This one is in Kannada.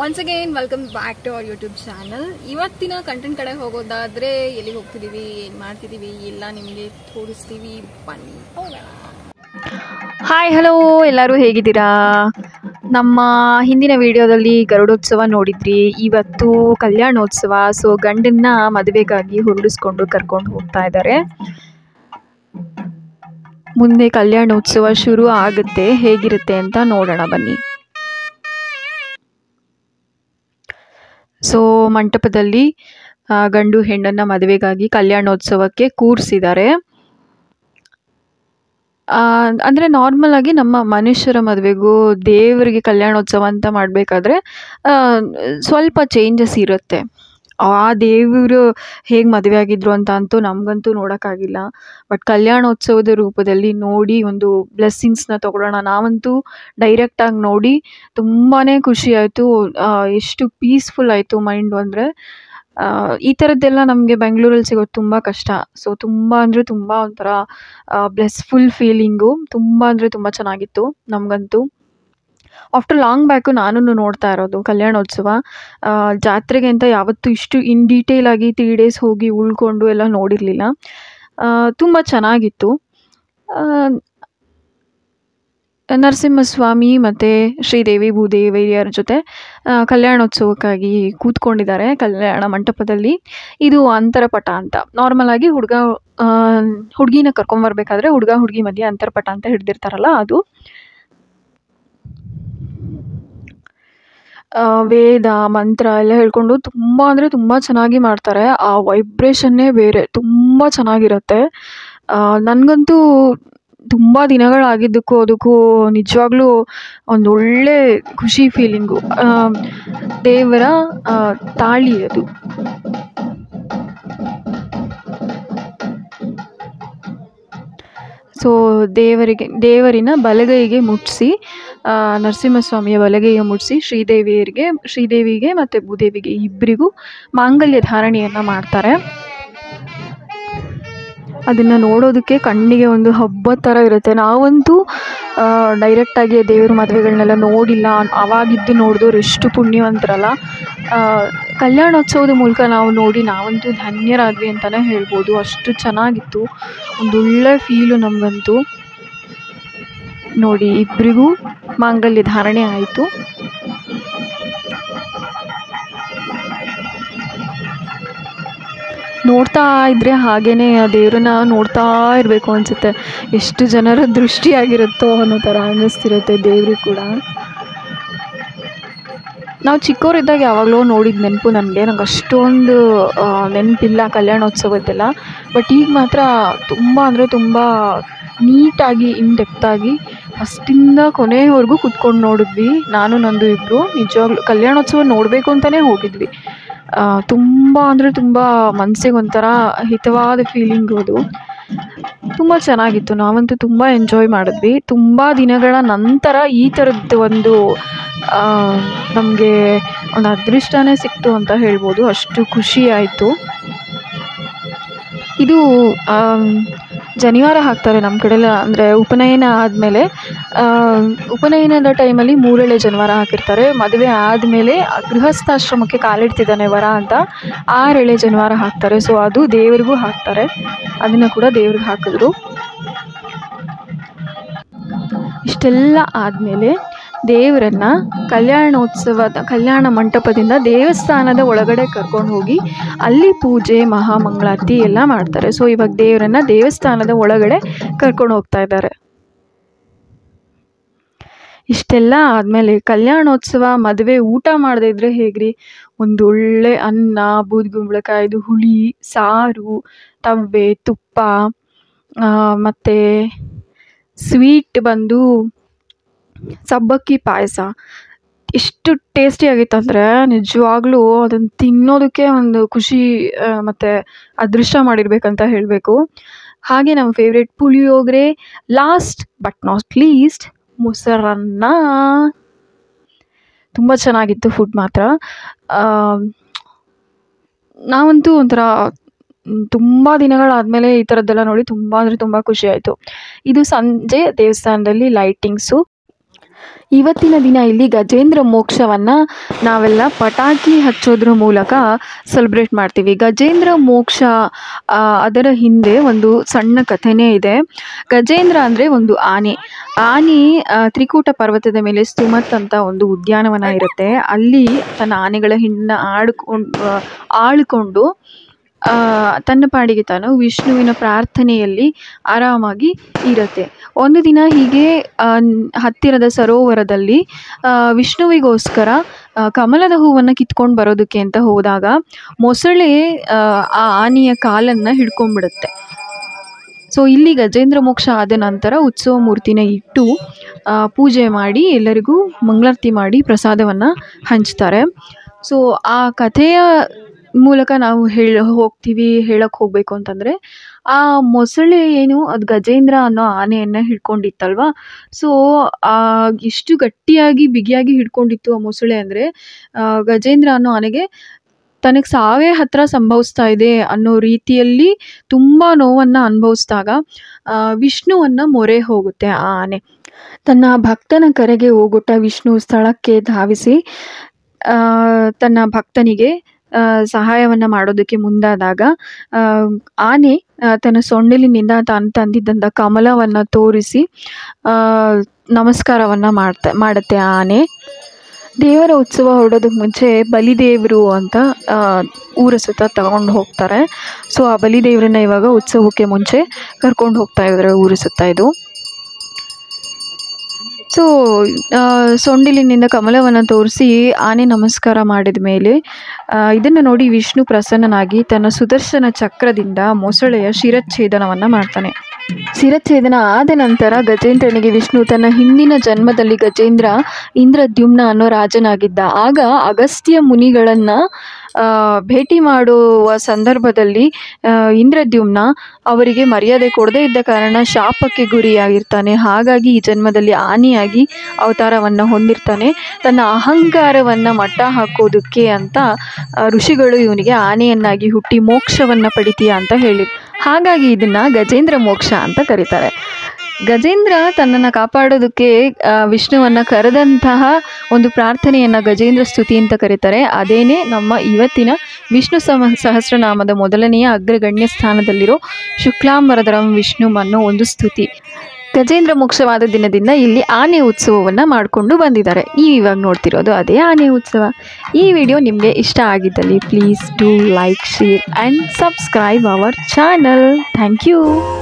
once again welcome back to our YouTube channel ಇವತ್ತಿನ ಕಂಟೆಂಟ್ ಕಡೆ ಹೋಗೋದಾದ್ರೆ ಎಲ್ಲಿಗೆ ಹೋಗ್ತಿದೀವಿ ಏನ್ ಮಾಡ್ತಿದೀವಿ ಎಲ್ಲ ನಿಮಗೆ ತೋರಿಸ್ತೀವಿ ಬನ್ನಿ ಹೋಗೋಣ ಹಾಯ್ ಹಲೋ ಎಲ್ಲರೂ ಹೇಗಿದ್ದೀರಾ ನಮ್ಮ ಹಿಂದಿನ ವಿಡಿಯೋದಲ್ಲಿ ಗರುಡೋತ್ಸವ ನೋಡಿದ್ರಿ ಇವತ್ತು ಕಲ್ಯಾಣೋತ್ಸವ ಸೊ ಗಂಡನ್ನ ಮದುವೆಗಾಗಿ ಹೊರಡಿಸ್ಕೊಂಡು ಕರ್ಕೊಂಡು ಹೋಗ್ತಾ ಇದ್ದಾರೆ ಮುಂದೆ ಕಲ್ಯಾಣೋತ್ಸವ ಶುರು ಆಗುತ್ತೆ ಹೇಗಿರುತ್ತೆ ಅಂತ ನೋಡೋಣ ಬನ್ನಿ ಸೊ ಮಂಟಪದಲ್ಲಿ ಆ, ಗಂಡು ಹೆಣ್ಣನ್ನ ಮದುವೆಗಾಗಿ ಕಲ್ಯಾಣೋತ್ಸವಕ್ಕೆ ಕೂರಿಸಿದ್ದಾರೆ ಅಂದರೆ ನಾರ್ಮಲ್ ಆಗಿ ನಮ್ಮ ಮನುಷ್ಯರ ಮದುವೆಗೂ ದೇವರಿಗೆ ಕಲ್ಯಾಣೋತ್ಸವ ಅಂತ ಮಾಡಬೇಕಾದ್ರೆ ಸ್ವಲ್ಪ ಚೇಂಜಸ್ ಇರುತ್ತೆ ಆ ದೇವರು ಹೇಗೆ ಮದುವೆ ಆಗಿದ್ರು ಅಂತ ಅಂತೂ ನಮಗಂತೂ ನೋಡೋಕ್ಕಾಗಿಲ್ಲ ಬಟ್ ಕಲ್ಯಾಣೋತ್ಸವದ ರೂಪದಲ್ಲಿ ನೋಡಿ ಒಂದು ಬ್ಲೆಸ್ಸಿಂಗ್ಸ್ನ ತಗೊಳ್ಳೋಣ ನಾವಂತೂ ಡೈರೆಕ್ಟಾಗಿ ನೋಡಿ ತುಂಬಾ ಖುಷಿ ಆಯಿತು ಎಷ್ಟು ಪೀಸ್ಫುಲ್ ಆಯಿತು ಮೈಂಡು ಅಂದರೆ ಈ ಥರದ್ದೆಲ್ಲ ನಮಗೆ ಬೆಂಗಳೂರಲ್ಲಿ ಸಿಗೋದು ತುಂಬ ಕಷ್ಟ ಸೊ ತುಂಬ ಅಂದರೆ ತುಂಬ ಒಂಥರ ಬ್ಲೆಸ್ಫುಲ್ ಫೀಲಿಂಗು ತುಂಬ ಅಂದರೆ ತುಂಬ ಚೆನ್ನಾಗಿತ್ತು ನಮಗಂತೂ ಆಫ್ಟರ್ ಲಾಂಗ್ ಬ್ಯಾಕು ನಾನು ನೋಡ್ತಾ ಇರೋದು ಕಲ್ಯಾಣೋತ್ಸವ ಆ, ಜಾತ್ರೆಗೆ ಅಂತ ಯಾವತ್ತೂ ಇಷ್ಟು ಇನ್ ಡೀಟೇಲ್ ಆಗಿ ತ್ರೀ ಡೇಸ್ ಹೋಗಿ ಉಳ್ಕೊಂಡು ಎಲ್ಲ ನೋಡಿರಲಿಲ್ಲ ತುಂಬ ಚೆನ್ನಾಗಿತ್ತು ಆ, ನರಸಿಂಹಸ್ವಾಮಿ ಮತ್ತು ಶ್ರೀದೇವಿ ಭೂದೇವಿಯರ ಜೊತೆ ಆ, ಕಲ್ಯಾಣೋತ್ಸವಕ್ಕಾಗಿ ಕೂತ್ಕೊಂಡಿದ್ದಾರೆ ಕಲ್ಯಾಣ ಮಂಟಪದಲ್ಲಿ ಇದು ಅಂತರಪಟ ಅಂತ ನಾರ್ಮಲ್ ಆಗಿ ಹುಡುಗ ಹುಡುಗಿನ ಕರ್ಕೊಂಬರ್ಬೇಕಾದ್ರೆ ಹುಡುಗ ಹುಡುಗಿ ಮಧ್ಯೆ ಅಂತರಪಟ ಅಂತ ಹಿಡ್ದಿರ್ತಾರಲ್ಲ ಅದು ಆ, ವೇದ ಮಂತ್ರ ಎಲ್ಲ ಹೇಳ್ಕೊಂಡು ತುಂಬ ಅಂದರೆ ತುಂಬ ಚೆನ್ನಾಗಿ ಮಾಡ್ತಾರೆ ಆ ವೈಬ್ರೇಷನ್ನೇ ಬೇರೆ ತುಂಬ ಚೆನ್ನಾಗಿರುತ್ತೆ ನನಗಂತೂ ತುಂಬ ದಿನಗಳಾಗಿದ್ದಕ್ಕೂ ಅದಕ್ಕೂ ನಿಜವಾಗ್ಲೂ ಒಂದು ಒಳ್ಳೆ ಖುಷಿ ಫೀಲಿಂಗು ದೇವರ ಆ, ತಾಳಿ ಅದು ಸೊ ದೇವರಿಗೆ ದೇವರಿನ ಬಲಗೈಗೆ ಮುಟ್ಟಿಸಿ ನರಸಿಂಹಸ್ವಾಮಿಯ ಬಲಗೈಗೆ ಮುಟ್ಟಿಸಿ ಶ್ರೀದೇವಿಯರಿಗೆ ಶ್ರೀದೇವಿಗೆ ಮತ್ತು ಭೂದೇವಿಗೆ ಇಬ್ಬರಿಗೂ ಮಾಂಗಲ್ಯ ಧಾರಣೆಯನ್ನು ಮಾಡ್ತಾರೆ ಅದನ್ನು ನೋಡೋದಕ್ಕೆ ಕಣ್ಣಿಗೆ ಒಂದು ಹಬ್ಬ ಥರ ಇರುತ್ತೆ ನಾವಂತೂ ಡೈರೆಕ್ಟಾಗಿ ದೇವ್ರ ಮದುವೆಗಳನ್ನೆಲ್ಲ ನೋಡಿಲ್ಲ ಅವಾಗಿದ್ದು ನೋಡಿದವ್ರು ಎಷ್ಟು ಪುಣ್ಯವಂತರಲ್ಲ ಆ, ಕಲ್ಯಾಣೋತ್ಸವದ ಮೂಲಕ ನಾವು ನೋಡಿ ನಾವಂತೂ ಧನ್ಯರಾದ್ವಿ ಅಂತಲೇ ಹೇಳ್ಬೋದು ಅಷ್ಟು ಚೆನ್ನಾಗಿತ್ತು ಒಂದು ಒಳ್ಳೆ ಫೀಲು ನಮಗಂತೂ ನೋಡಿ ಇಬ್ಬರಿಗೂ ಮಾಂಗಲ್ಯ ಧಾರಣೆ ಆಯಿತು ನೋಡ್ತಾ ಇದ್ರೆ ಹಾಗೇನೆ ಆ ದೇವ್ರನ್ನ ನೋಡ್ತಾ ಇರಬೇಕು ಅನಿಸುತ್ತೆ ಎಷ್ಟು ಜನರ ದೃಷ್ಟಿಯಾಗಿರುತ್ತೋ ಅನ್ನೋ ಥರ ಅನ್ನಿಸ್ತಿರುತ್ತೆ ದೇವ್ರಿಗೆ ಕೂಡ ನಾವು ಚಿಕ್ಕವರಿದ್ದಾಗ ಯಾವಾಗಲೋ ನೋಡಿದ ನೆನಪು ನನಗೆ ನಂಗೆ ಅಷ್ಟೊಂದು ಆ, ನೆನಪಿಲ್ಲ ಕಲ್ಯಾಣೋತ್ಸವದ್ದೆಲ್ಲ ಬಟ್ ಈಗ ಮಾತ್ರ ತುಂಬ ಅಂದರೆ ತುಂಬ ನೀಟಾಗಿ ಇನ್ ಡೆಪ್ತಾಗಿ ಫಸ್ಟಿಂದ ಕೊನೆಯವರೆಗೂ ಕುತ್ಕೊಂಡು ನೋಡಿದ್ವಿ ನಾನು ನಂದು ಇಬ್ಬರು ನಿಜವಾಗ್ಲೂ ಕಲ್ಯಾಣೋತ್ಸವ ನೋಡಬೇಕು ಅಂತಲೇ ಹೋಗಿದ್ವಿ ಆ, ತುಂಬ ಅಂದರೆ ತುಂಬ ಮನಸ್ಸಿಗೆ ಒಂಥರ ಹಿತವಾದ ಫೀಲಿಂಗು ಅದು ತುಂಬ ಚೆನ್ನಾಗಿತ್ತು ನಾವಂತೂ ತುಂಬ ಎಂಜಾಯ್ ಮಾಡಿದ್ವಿ ತುಂಬ ದಿನಗಳ ನಂತರ ಈ ಥರದ್ದು ಒಂದು ನಮಗೆ ಒಂದು ಅದೃಷ್ಟನೇ ಸಿಕ್ತು ಅಂತ ಹೇಳ್ಬೋದು ಅಷ್ಟು ಖುಷಿ ಆಯಿತು ಇದು ಆಮ್, ಜನಿವಾರ ಹಾಕ್ತಾರೆ ನಮ್ಮ ಕಡೆ ಎಲ್ಲ ಅಂದರೆ ಉಪನಯನ ಆದಮೇಲೆ ಉಪನಯನದ ಟೈಮಲ್ಲಿ ಮೂರೆಳೆ ಜನಿವಾರ ಹಾಕಿರ್ತಾರೆ ಮದುವೆ ಆದಮೇಲೆ ಗೃಹಸ್ಥಾಶ್ರಮಕ್ಕೆ ಕಾಲಿಡ್ತಿದ್ದಾನೆ ವರ ಅಂತ ಆರೆಳೆ ಜನಿವಾರ ಹಾಕ್ತಾರೆ ಸೊ ಅದು ದೇವರಿಗೂ ಹಾಕ್ತಾರೆ ಅದನ್ನು ಕೂಡ ದೇವ್ರಿಗೆ ಹಾಕಿದ್ರು ಇಷ್ಟೆಲ್ಲ ಆದಮೇಲೆ ದೇವರನ್ನ ಕಲ್ಯಾಣೋತ್ಸವದ ಕಲ್ಯಾಣ ಮಂಟಪದಿಂದ ದೇವಸ್ಥಾನದ ಒಳಗಡೆ ಕರ್ಕೊಂಡು ಹೋಗಿ ಅಲ್ಲಿ ಪೂಜೆ ಮಹಾಮಂಗಳಾರತಿ ಎಲ್ಲ ಮಾಡ್ತಾರೆ ಸೊ ಇವಾಗ ದೇವರನ್ನ ದೇವಸ್ಥಾನದ ಒಳಗಡೆ ಕರ್ಕೊಂಡು ಹೋಗ್ತಾ ಇದ್ದಾರೆ ಇಷ್ಟೆಲ್ಲ ಆದಮೇಲೆ ಕಲ್ಯಾಣೋತ್ಸವ ಮದುವೆ ಊಟ ಮಾಡದೇ ಇದ್ರೆ ಹೇಗ್ರಿ ಒಂದು ಒಳ್ಳೆ ಅನ್ನ ಬೂದ್ಗುಂಬಳಕಾಯ್ದು ಹುಳಿ ಸಾರು ತವ್ವೆ ತುಪ್ಪ ಆ, ಮತ್ತು ಸ್ವೀಟ್ ಬಂದು ಸಬ್ಬಕ್ಕಿ ಪಾಯಸ ಎಷ್ಟು ಟೇಸ್ಟಿಯಾಗಿತ್ತಂದರೆ ನಿಜವಾಗ್ಲೂ ಅದನ್ನು ತಿನ್ನೋದಕ್ಕೆ ಒಂದು ಖುಷಿ ಆ, ಮತ್ತು ಅದೃಷ್ಟ ಮಾಡಿರ್ಬೇಕಂತ ಹೇಳಬೇಕು ಹಾಗೆ ನಮ್ಮ favourite puliyogare last but not least ಮೊಸರನ್ನ ತುಂಬ ಚೆನ್ನಾಗಿತ್ತು ಫುಡ್ ಮಾತ್ರ ಆ, ನಾವಂತೂ ಒಂಥರ ತುಂಬ ದಿನಗಳಾದಮೇಲೆ ಈ ಥರದ್ದೆಲ್ಲ ನೋಡಿ ತುಂಬ ಅಂದರೆ ತುಂಬ ಖುಷಿ ಆಯಿತು ಇದು ಸಂಜೆ ದೇವಸ್ಥಾನದಲ್ಲಿ ಲೈಟಿಂಗ್ಸು ಇವತ್ತಿನ ದಿನ ಇಲ್ಲಿ ಗಜೇಂದ್ರ ಮೋಕ್ಷವನ್ನು ನಾವೆಲ್ಲ ಪಟಾಕಿ ಹಚ್ಚೋದ್ರ ಮೂಲಕ ಸೆಲೆಬ್ರೇಟ್ ಮಾಡ್ತೀವಿ ಗಜೇಂದ್ರ ಮೋಕ್ಷ ಆ, ಅದರ ಹಿಂದೆ ಒಂದು ಸಣ್ಣ ಕಥೆನೇ ಇದೆ ಗಜೇಂದ್ರ ಅಂದರೆ ಒಂದು ಆನೆ ಆನೆ ಆ, ತ್ರಿಕೂಟ ಪರ್ವತದ ಮೇಲೆ ಸ್ತುಮತ್ ಅಂತ ಒಂದು ಉದ್ಯಾನವನ ಇರುತ್ತೆ ಅಲ್ಲಿ ತನ್ನ ಆನೆಗಳ ಹಿಂಡನ್ನ ಆಡ್ಕೊಂಡು ಆಳ್ಕೊಂಡು ಆ, ತನ್ನ ಪಾಡಿಗೆ ತಾನು ವಿಷ್ಣುವಿನ ಪ್ರಾರ್ಥನೆಯಲ್ಲಿ ಆರಾಮಾಗಿ ಇರುತ್ತೆ ಒಂದು ದಿನ ಹೀಗೆ ಆ, ನ್- ಹತ್ತಿರದ ಸರೋವರದಲ್ಲಿ ಆ, ವಿಷ್ಣುವಿಗೋಸ್ಕರ ಆ, ಕಮಲದ ಹೂವನ್ನು ಕಿತ್ಕೊಂಡು ಬರೋದಕ್ಕೆ ಅಂತ ಹೋದಾಗ ಮೊಸಳೆ ಆ, ಆ ಆನೆಯ ಕಾಲನ್ನು ಹಿಡ್ಕೊಂಡ್ಬಿಡುತ್ತೆ ಸೊ ಇಲ್ಲಿ ಗಜೇಂದ್ರ ಮೋಕ್ಷ ಆದ ನಂತರ ಉತ್ಸವ ಮೂರ್ತಿನ ಇಟ್ಟು ಆ, ಪೂಜೆ ಮಾಡಿ ಎಲ್ಲರಿಗೂ ಮಂಗಳಾರತಿ ಮಾಡಿ ಪ್ರಸಾದವನ್ನು ಹಂಚ್ತಾರೆ ಸೊ ಆ ಕಥೆಯ ಮೂಲಕ ನಾವು ಹೇಳ ಹೋಗ್ತೀವಿ ಹೇಳಕ್ಕೆ ಹೋಗಬೇಕು ಅಂತಂದರೆ ಆ ಮೊಸಳೆ ಏನು ಅದು ಗಜೇಂದ್ರ ಅನ್ನೋ ಆನೆಯನ್ನು ಹಿಡ್ಕೊಂಡಿತ್ತಲ್ವ ಸೊ ಎಷ್ಟು ಗಟ್ಟಿಯಾಗಿ ಬಿಗಿಯಾಗಿ ಹಿಡ್ಕೊಂಡಿತ್ತು ಆ ಮೊಸಳೆ ಅಂದರೆ ಗಜೇಂದ್ರ ಅನ್ನೋ ಆನೆಗೆ ತನಗೆ ಸಾವೇ ಹತ್ರ ಸಂಭವಿಸ್ತಾ ಇದೆ ಅನ್ನೋ ರೀತಿಯಲ್ಲಿ ತುಂಬ ನೋವನ್ನು ಅನುಭವಿಸಿದಾಗ ವಿಷ್ಣುವನ್ನು ಮೊರೆ ಹೋಗುತ್ತೆ ಆ ಆನೆ ತನ್ನ ಭಕ್ತನ ಕರೆಗೆ ಹೋಗುತ್ತಾ ವಿಷ್ಣು ಸ್ಥಳಕ್ಕೆ ಧಾವಿಸಿ ಆ, ತನ್ನ ಭಕ್ತನಿಗೆ ಆ, ಸಹಾಯವನ್ನು ಮಾಡೋದಕ್ಕೆ ಮುಂದಾದಾಗ ಆ, ಆನೆ ಆ, ತನ್ನ ಸೊಂಡಿಲಿನಿಂದ ತಾನು ತಂದಿದ್ದಂಥ ಕಮಲವನ್ನು ತೋರಿಸಿ ಆ, ನಮಸ್ಕಾರವನ್ನು ಮಾಡ್ತಾ ಮಾಡುತ್ತೆ ಆ ಆನೆ ದೇವರ ಉತ್ಸವ ಹೊರಡೋದಕ್ಕೆ ಮುಂಚೆ ಬಲಿದೇವರು ಅಂತ ಆ, ಊರ ಸುತ್ತ ತಗೊಂಡು ಹೋಗ್ತಾರೆ ಸೊ ಆ ಬಲಿದೇವರನ್ನ ಇವಾಗ ಉತ್ಸವಕ್ಕೆ ಮುಂಚೆ ಕರ್ಕೊಂಡು ಹೋಗ್ತಾ ಇದ್ದಾರೆ ಊರ ಸುತ್ತ ಇದು ಸೊ ಸೊಂಡಿಲಿನಿಂದ ಕಮಲವನ್ನು ತೋರಿಸಿ ಆನೆ ನಮಸ್ಕಾರ ಮಾಡಿದ ಮೇಲೆ ಇದನ್ನು ನೋಡಿ ವಿಷ್ಣು ಪ್ರಸನ್ನನಾಗಿ ತನ್ನ ಸುದರ್ಶನ ಚಕ್ರದಿಂದ ಮೊಸಳೆಯ ಶಿರಚ್ಛೇದನವನ್ನು ಮಾಡ್ತಾನೆ ಶಿರಚ್ಛೇದನ ಆದ ನಂತರ ಗಜೇಂದ್ರನಿಗೆ ವಿಷ್ಣು ತನ್ನ ಹಿಂದಿನ ಜನ್ಮದಲ್ಲಿ ಗಜೇಂದ್ರ ಇಂದ್ರದ್ಯುಮ್ನ ಅನ್ನೋ ರಾಜನಾಗಿದ್ದ ಆಗ ಅಗಸ್ತ್ಯ ಮುನಿಗಳನ್ನು ಭೇಟಿ ಮಾಡುವ ಸಂದರ್ಭದಲ್ಲಿ ಆ, ಇಂದ್ರದ್ಯುಮ್ನ ಅವರಿಗೆ ಮರ್ಯಾದೆ ಕೊಡದೇ ಇದ್ದ ಕಾರಣ ಶಾಪಕ್ಕೆ ಗುರಿಯಾಗಿರ್ತಾನೆ ಹಾಗಾಗಿ ಈ ಜನ್ಮದಲ್ಲಿ ಆನೆಯಾಗಿ ಅವತಾರವನ್ನು ಹೊಂದಿರ್ತಾನೆ ತನ್ನ ಅಹಂಕಾರವನ್ನು ಮಟ್ಟ ಹಾಕೋದಕ್ಕೆ ಅಂತ ಆ, ಋಷಿಗಳು ಇವನಿಗೆ ಆನೆಯನ್ನಾಗಿ ಹುಟ್ಟಿ ಮೋಕ್ಷವನ್ನು ಪಡಿತೀಯ ಅಂತ ಹೇಳಿ ಹಾಗಾಗಿ ಇದನ್ನು ಗಜೇಂದ್ರ ಮೋಕ್ಷ ಅಂತ ಕರೀತಾರೆ ಗಜೇಂದ್ರ ತನ್ನನ್ನು ಕಾಪಾಡೋದಕ್ಕೆ ಆ, ವಿಷ್ಣುವನ್ನು ಕರೆದಂತಹ ಒಂದು ಪ್ರಾರ್ಥನೆಯನ್ನು ಗಜೇಂದ್ರ ಸ್ತುತಿ ಅಂತ ಕರೀತಾರೆ ಅದೇನೇ ನಮ್ಮ ಇವತ್ತಿನ ವಿಷ್ಣು ಸಮ ಸಹಸ್ರನಾಮದ ಮೊದಲನೆಯ ಅಗ್ರಗಣ್ಯ ಸ್ಥಾನದಲ್ಲಿರೋ ಶುಕ್ಲಾಂಬರಧರಂ ವಿಷ್ಣು ಅನ್ನೋ ಒಂದು ಸ್ತುತಿ ಗಜೇಂದ್ರ ಮೋಕ್ಷವಾದ ದಿನದಿಂದ ಇಲ್ಲಿ ಆನೆ ಉತ್ಸವವನ್ನು ಮಾಡಿಕೊಂಡು ಬಂದಿದ್ದಾರೆ ನೀವು ಇವಾಗ ನೋಡ್ತಿರೋದು ಅದೇ ಆನೆ ಉತ್ಸವ ಈ ವಿಡಿಯೋ ನಿಮಗೆ ಇಷ್ಟ ಆಗಿದ್ದಲ್ಲಿ please do like share and subscribe our channel thank you